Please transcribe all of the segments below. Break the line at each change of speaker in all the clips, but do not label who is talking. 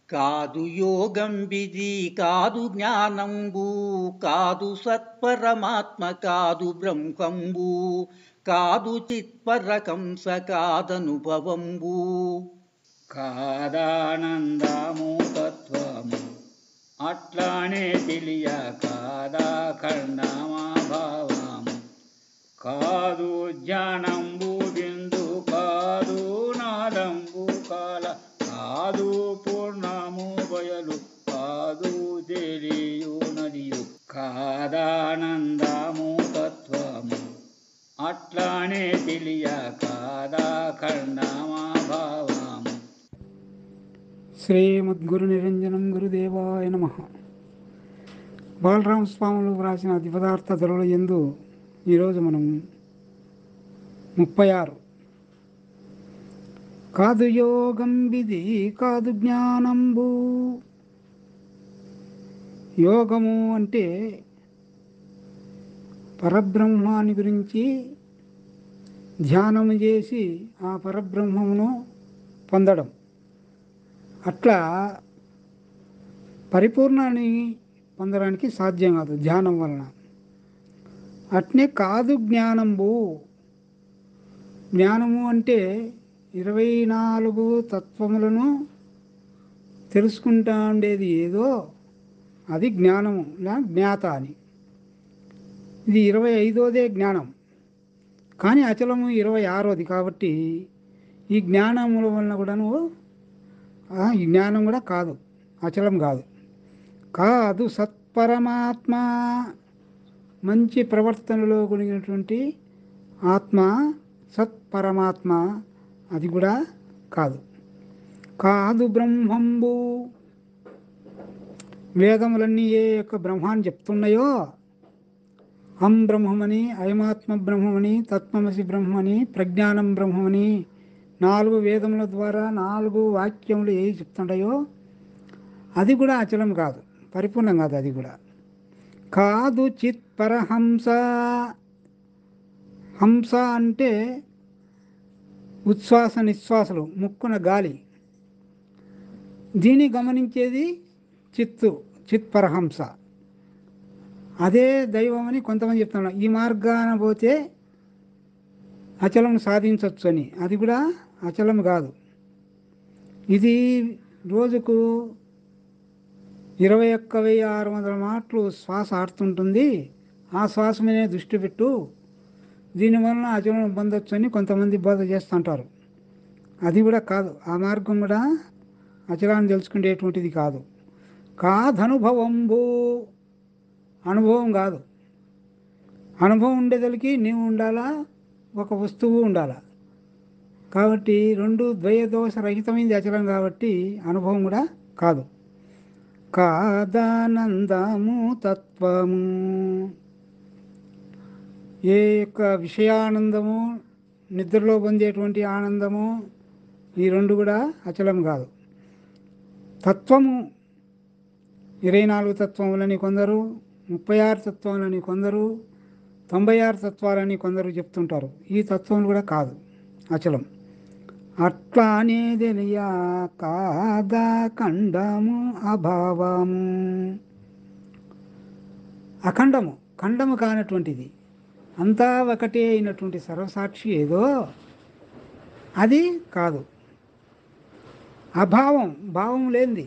కాదు యోగం విధి కాదు జ్ఞానంబు కాదు సత్పరమాత్మ కాదు బ్రహ్మంబు కాదు చిత్పరకంస కాదనుభవంబు
కాదానందము తత్వము అట్లానే తెలియ కాదా ఖండమా భావము కాదు జ్ఞానంబు బిందు కాదు నాదంబు కాల కాదు పూర్ణము బయలు కాదు తెలియు నదియు కాదానందము తత్వము అట్లానే తెలియ కాదా ఖండమా భావము
శ్రీమద్గురు నిరంజనం గురుదేవాయ నమ బాలరామ స్వాములు వ్రాసిన అతి పదార్థ ధరల ఎందు ఈరోజు మనం ముప్పై ఆరు కాదు యోగం విధి కాదు జ్ఞానంబు యోగము అంటే పరబ్రహ్మాన్ని గురించి ధ్యానము చేసి ఆ పరబ్రహ్మమును పొందడం అట్లా పరిపూర్ణాన్ని పొందడానికి సాధ్యం కాదు ధ్యానం వలన అట్నే కాదు జ్ఞానంబు జ్ఞానము అంటే ఇరవై నాలుగు తత్వములను తెలుసుకుంటా ఉండేది ఏదో అది జ్ఞానము లేదా జ్ఞాత అని ఇది ఇరవై ఐదోదే జ్ఞానం కానీ అచలము ఇరవై ఆరోది కాబట్టి ఈ జ్ఞానముల వలన కూడా నువ్వు ఆ, ఈ జ్ఞానం కూడా కాదు అచలం కాదు కాదు సత్పరమాత్మ మంచి ప్రవర్తనలో కలిగినటువంటి ఆత్మ సత్పరమాత్మ అది కూడా కాదు కాదు బ్రహ్మంబు వేదములన్నీ ఏ యొక్క బ్రహ్మాన్ని చెప్తున్నాయో హం బ్రహ్మమని అయమాత్మ బ్రహ్మమని తత్వమసి బ్రహ్మని ప్రజ్ఞానం బ్రహ్మమని నాలుగు వేదముల ద్వారా నాలుగు వాక్యములు ఏ చెప్తుంటాయో అది కూడా అచలం కాదు పరిపూర్ణం కాదు అది కూడా కాదు చిత్ పరహంస హంస అంటే ఉచ్ఛ్వాస నిశ్వాసలు ముక్కున గాలి దీన్ని గమనించేది చిత్తు చిత్ పరహంస అదే దైవం అని కొంతమంది చెప్తున్నారు ఈ మార్గాన పోతే అచలం సాధించవచ్చు అని అది కూడా అచలం కాదు ఇది రోజుకు ఇరవై ఒక్క వెయ్యి ఆరు వందల మాటలు శ్వాస ఆడుతుంటుంది ఆ శ్వాస మీదే దృష్టి పెట్టు దీనివలన అచలం పొందొచ్చు అని కొంతమంది బోధ చేస్తుంటారు అది కూడా కాదు ఆ మార్గం కూడా అచలాన్ని తెలుసుకునేటువంటిది కాదు కాదనుభవంబు అనుభవం కాదు అనుభవం ఉండేదలికి నీవు ఉండాలా ఒక వస్తువు ఉండాలా కాబట్టి రెండు ద్వయదోష రహితమైంది అచలం కాబట్టి అనుభవం కూడా కాదు కాదానందము తత్వము ఏ యొక్క విషయానందము నిద్రలో పొందేటువంటి ఆనందము ఈ రెండు కూడా అచలం కాదు తత్వము ఇరవై నాలుగు తత్వములని కొందరు ముప్పై ఆరు తత్వములని కొందరు తొంభై ఆరు తత్వాలని కొందరు చెప్తుంటారు ఈ తత్వం కూడా కాదు అచలం అట్లానే తెలియ కాదా ఖండము అభావము అఖండము ఖండము కానటువంటిది అంతా ఒకటే అయినటువంటి సర్వసాక్షి ఏదో అది కాదు అభావం భావం లేనిది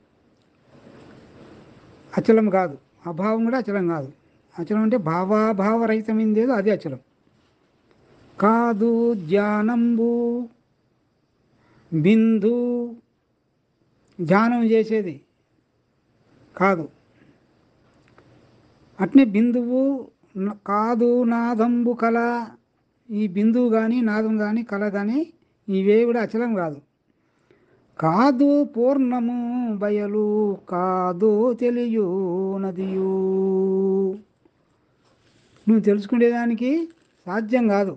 అచలం కాదు అభావం కూడా అచలం కాదు అచలం అంటే భావాభావరహితమైంది ఏదో అది అచలం కాదు ధ్యానంబు బిందు ధ్యానం చేసేది కాదు అట్నే బిందువు న- కాదు నాదంబు కళ ఈ బిందువు కానీ నాదం కానీ కళ కానీ ఇవే కూడా అచలం కాదు కాదు పూర్ణము బయలు కాదు తెలియు నదియు నువ్వు తెలుసుకునేదానికి సాధ్యం కాదు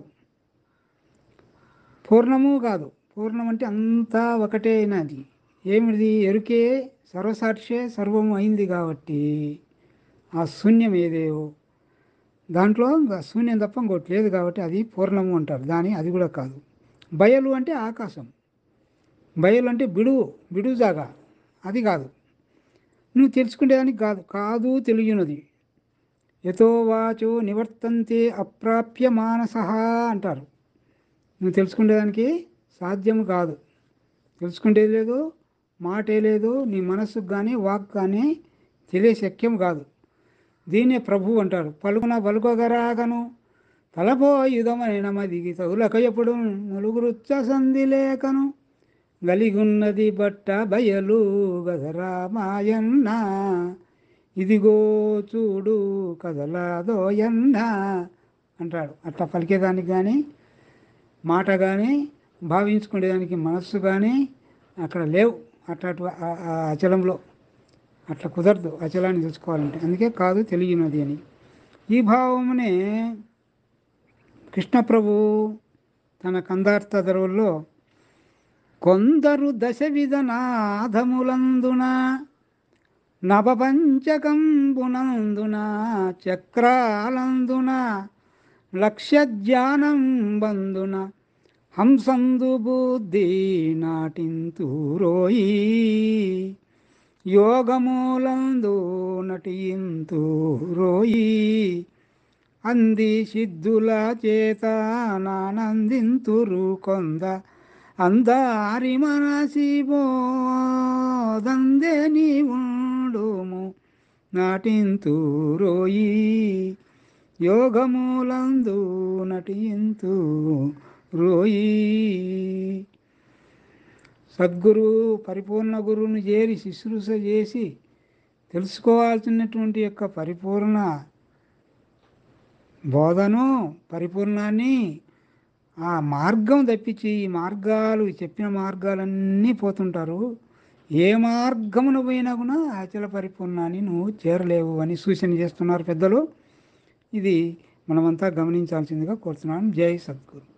పూర్ణము కాదు పూర్ణం అంటే అంతా ఒకటే అయినది ఏమిది ఎరుకే సర్వసాక్షే సర్వము అయింది కాబట్టి ఆ శూన్యం ఏదేవో దాంట్లో ఇంకా శూన్యం తప్ప ఇంకోటి లేదు కాబట్టి అది పూర్ణము అంటారు దాని అది కూడా కాదు బయలు అంటే ఆకాశం బయలు అంటే బిడువు బిడువు జాగా అది కాదు నువ్వు తెలుసుకునేదానికి కాదు కాదు తెలియనది యతో వాచో నివర్తంతే అప్రాప్య మానస అంటారు నువ్వు తెలుసుకునేదానికి సాధ్యం కాదు తెలుసుకుంటేది లేదు మాటే లేదు నీ మనస్సుకు కానీ వాక్ కానీ తెలియ శక్యం కాదు దీన్నే ప్రభు అంటారు పలుకున పలుకొగరాగను తలపోయుధమైన మదిగి తగులక ఎప్పుడు నలుగురుచ్చ సంధి లేకను గలిగున్నది బట్ట బయలు గదరామాయన్న ఇదిగో చూడు కదలాదోయన్న అంటాడు అట్లా పలికేదానికి కానీ మాట కానీ భావించుకునేదానికి మనస్సు కానీ అక్కడ లేవు అట్లా ఆ- ఆ అచలంలో అట్లా కుదరదు అచలాన్ని తెలుసుకోవాలంటే అందుకే కాదు తెలియనది అని ఈ భావమునే కృష్ణప్రభు తన కందార్థ ధరవుల్లో కొందరు దశ విధనాథములందున నవపంచకంబునందున చక్రాలందున లక్ష్య ధ్యానం బందున హంసందు బుద్ధి నాటింతూరోయి యోగమూలందు నటింతు రోయి అంది సిద్ధుల చేత నానందింతురు కొంద అందారి మనసి బోదందే నీ ఉండుము నాటింతు రోయి యోగమూలందు నటింతు రోయి సద్గురు పరిపూర్ణ గురువుని చేరి శుశ్రూష చేసి తెలుసుకోవాల్సినటువంటి యొక్క పరిపూర్ణ బోధను పరిపూర్ణాన్ని ఆ మార్గం తప్పించి ఈ మార్గాలు చెప్పిన మార్గాలన్నీ పోతుంటారు ఏ మార్గమును పోయినా కూడా అచల పరిపూర్ణాన్ని నువ్వు చేరలేవు అని సూచన చేస్తున్నారు పెద్దలు ఇది మనమంతా గమనించాల్సిందిగా కోరుతున్నాను జై సద్గురు